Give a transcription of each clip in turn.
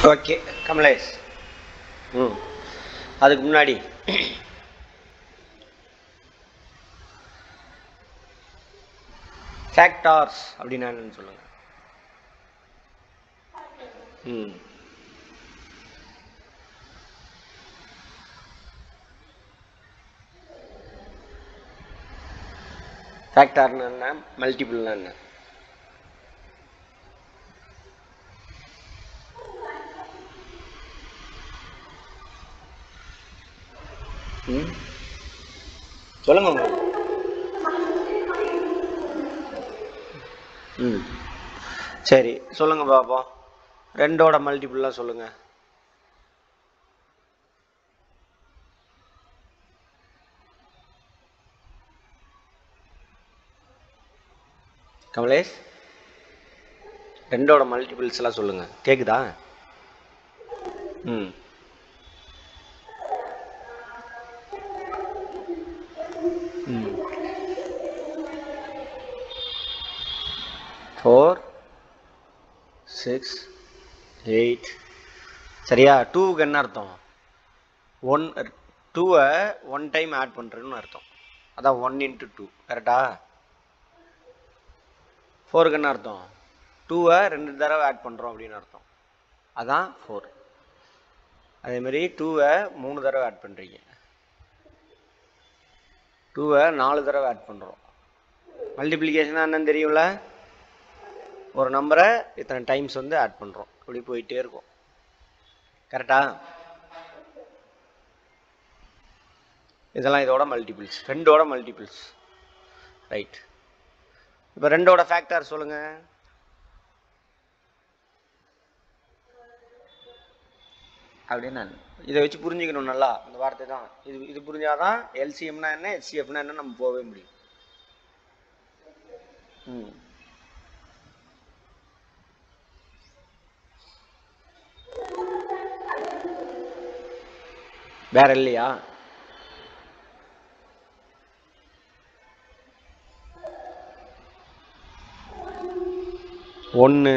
okay Kamlesh ம் அதுக்கு முன்னாடி ஃபேக்டார்ஸ் அப்படின்னா என்னன்னு சொல்லுங்க ம் ஃபேக்டார்னு என்ன மல்டிபிள்னா என்ன ம் சொல்லுங்க மேம் ம் சரி சொல்லுங்க பாப்போம் ரெண்டோட மல்டிபிள்லாம் சொல்லுங்க கமலேஷ் ரெண்டோட மல்டிபிள்ஸ் எல்லாம் சொல்லுங்க கேக்குதா ம் ம் ஃபோர் சிக்ஸ் எயிட் சரியா டூவுக்கு என்ன அர்த்தம் ஒன் டூவை ஒன் டைம் ஆட் பண்ணுறேன்னு அர்த்தம் அதான் ஒன் இன்ட்டு டூ கரெக்டா ஃபோருக்கு என்ன அர்த்தம் டூவை ரெண்டு தடவை ஆட் பண்ணுறோம் அப்படின்னு அர்த்தம் அதான் ஃபோர் அதேமாரி டூவை மூணு தடவை ஆட் பண்ணுறீங்க டூவை நாலு தடவை ஆட் பண்ணுறோம் மல்டிப்ளிகேஷனாக என்னன்னு தெரியும்ல ஒரு நம்பரை இத்தனை டைம்ஸ் வந்து ஆட் பண்ணுறோம் அப்படி போயிட்டே இருக்கும் கரெக்டா இதெல்லாம் இதோட மல்டிபிள்ஸ் ரெண்டோட மல்டிபிள்ஸ் ரைட் இப்போ ரெண்டோட ஃபேக்டர் சொல்லுங்க அப்படின்னு இதை வச்சு புரிஞ்சுக்கணும் நல்லா இந்த வார்த்தை தான் இது இது புரிஞ்சாதான் எல்சிஎம்னா என்ன எஸ்சிஎஃப்னா என்ன நம்ம போகவே முடியும் ம் வேற இல்லையா ஒன்று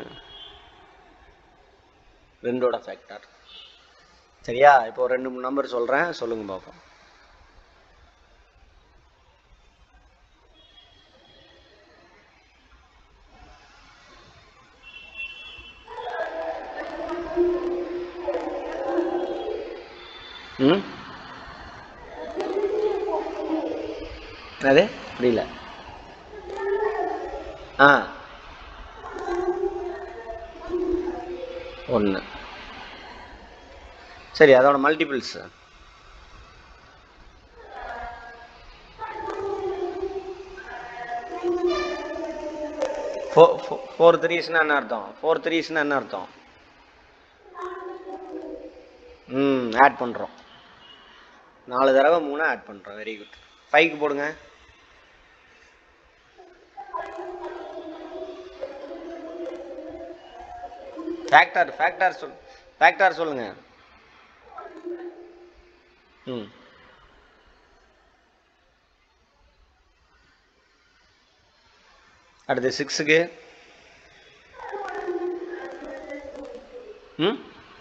ரெண்டோட ஃபேக்டர் சரியா இப்போ ரெண்டு மூணு நம்பர் சொல்கிறேன் சொல்லுங்க பார்ப்போம் ம் அது புரியல ஆ ஒன்று சரி அதோட மல்டிபிள்ஸ் ஃபோர் த்ரீஸ்னா என்ன அர்த்தம் ஃபோர் த்ரீஸ்னா என்ன அர்த்தம் ம் ஆட் பண்ணுறோம் நாலு தடவை மூணு ஆட் பண்ணுறோம் வெரி குட் ஃபைவ்க்கு போடுங்க ஃபேக்டர் ஃபேக்டர் சொல் ஃபேக்டர் சொல்லுங்க ம் அடுத்து சிக்ஸுக்கு ம்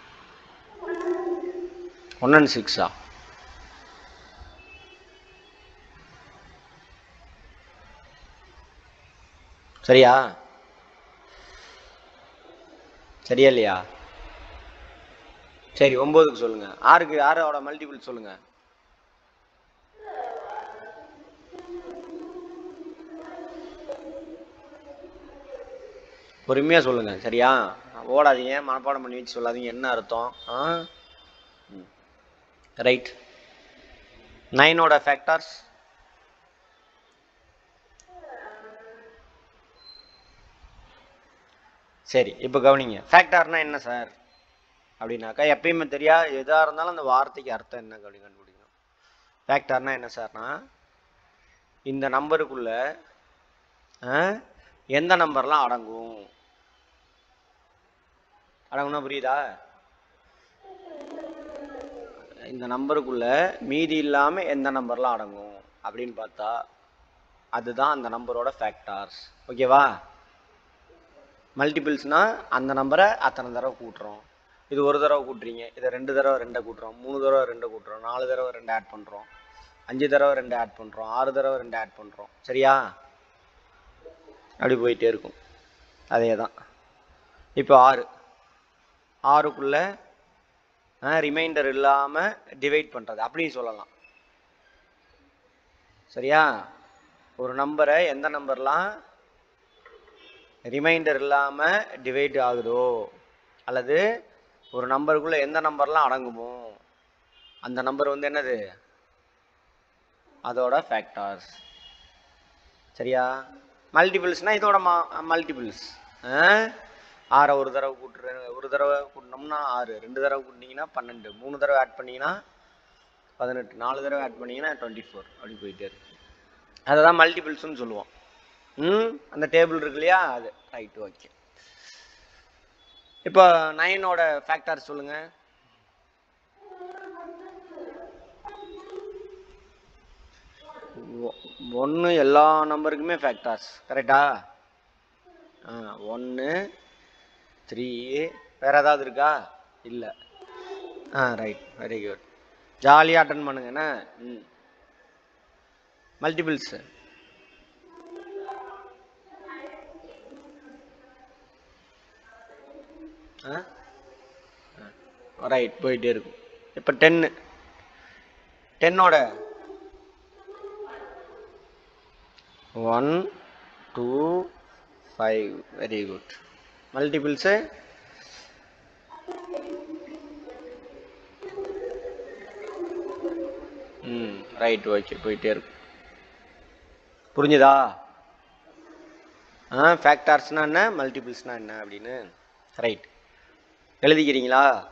ஒன் அண்ட் சிக்ஸா சரியா சரியா இல்லையா சரி ஒன்பதுக்கு சொல்லுங்க ஆறுக்கு ஆறோட மல்டிபிள் சொல்லுங்க பொறுமையா சொல்லுங்க சரியா ஓடாதீங்க மனப்பாடம் பண்ணி வச்சு சொல்லாதீங்க என்ன அர்த்தம் ஆ ரைட் நைனோட ஃபேக்டர்ஸ் சரி இப்போ கவனிங்க ஃபேக்டார்னா என்ன சார் அப்படின்னாக்கா எப்பயுமே தெரியா எதாக இருந்தாலும் அந்த வார்த்தைக்கு அர்த்தம் என்ன அப்படி கண்டுபிடிக்கணும் ஃபேக்டார்னா என்ன சார்னா இந்த நம்பருக்குள்ள எந்த நம்பர்லாம் அடங்கும் அடங்கும்னா புரியுதா இந்த நம்பருக்குள்ள மீதி இல்லாமல் எந்த நம்பர்லாம் அடங்கும் அப்படின்னு பார்த்தா அதுதான் அந்த நம்பரோட ஃபேக்டார்ஸ் ஓகேவா மல்டிபிள்ஸ்னால் அந்த நம்பரை அத்தனை தடவை கூட்டுறோம் இது ஒரு தடவை கூட்டுறீங்க இதை ரெண்டு தடவை ரெண்டை கூட்டுறோம் மூணு தடவை ரெண்டை கூட்டுறோம் நாலு தடவை ரெண்டு ஆட் பண்ணுறோம் அஞ்சு தடவை ரெண்டு ஆட் பண்ணுறோம் ஆறு தடவை ரெண்டு ஆட் பண்ணுறோம் சரியா அப்படி போயிட்டே இருக்கும் அதே தான் இப்போ ஆறு ஆறுக்குள்ள ரிமைண்டர் இல்லாமல் டிவைட் பண்ணுறது அப்படி சொல்லலாம் சரியா ஒரு நம்பரை எந்த நம்பர்லாம் ரிமைண்டர் இல்லாமல் டிவைட் ஆகுதோ அல்லது ஒரு நம்பருக்குள்ளே எந்த நம்பர்லாம் அடங்குமோ அந்த நம்பர் வந்து என்னது அதோட ஃபேக்டார்ஸ் சரியா மல்டிபிள்ஸ்னால் இதோட மா மல்டிபிள்ஸ் ஆறை ஒரு தடவை கூட்டுற ஒரு தடவை கூட்டினோம்னா ஆறு ரெண்டு தடவை கூட்டினீங்கன்னா பன்னெண்டு மூணு தடவை ஆட் பண்ணிங்கன்னா பதினெட்டு நாலு தடவை ஆட் பண்ணிங்கன்னா டுவெண்ட்டி ஃபோர் அப்படி போயிட்டே இருக்கு அதை தான் மல்டிபிள்ஸ்னு சொல்லுவோம் ம் அந்த டேபிள் இருக்கு இல்லையா அது ரைட் ஓகே இப்போ நைனோட ஃபேக்டர் சொல்லுங்க ஒன்று எல்லா நம்பருக்குமே ஃபேக்டர்ஸ் கரெக்டா ஆ ஒன்று த்ரீ வேற ஏதாவது இருக்கா இல்லை ஆ ரைட் வெரி குட் ஜாலியாக அட்டன் பண்ணுங்க என்ன ம் மல்டிபிள்ஸு ரைட் போயிட்டே இருக்கும் இப்போ டென்னு டென்னோட one two five very good multiples ம் ரைட் ஓகே போயிட்டே இருக்கும் புரிஞ்சுதா ஆ ஃபேக்டார்ஸ்னால் என்ன மல்டிபிள்ஸ்னால் என்ன அப்படின்னு ரைட் எழுதிக்கிறீங்களா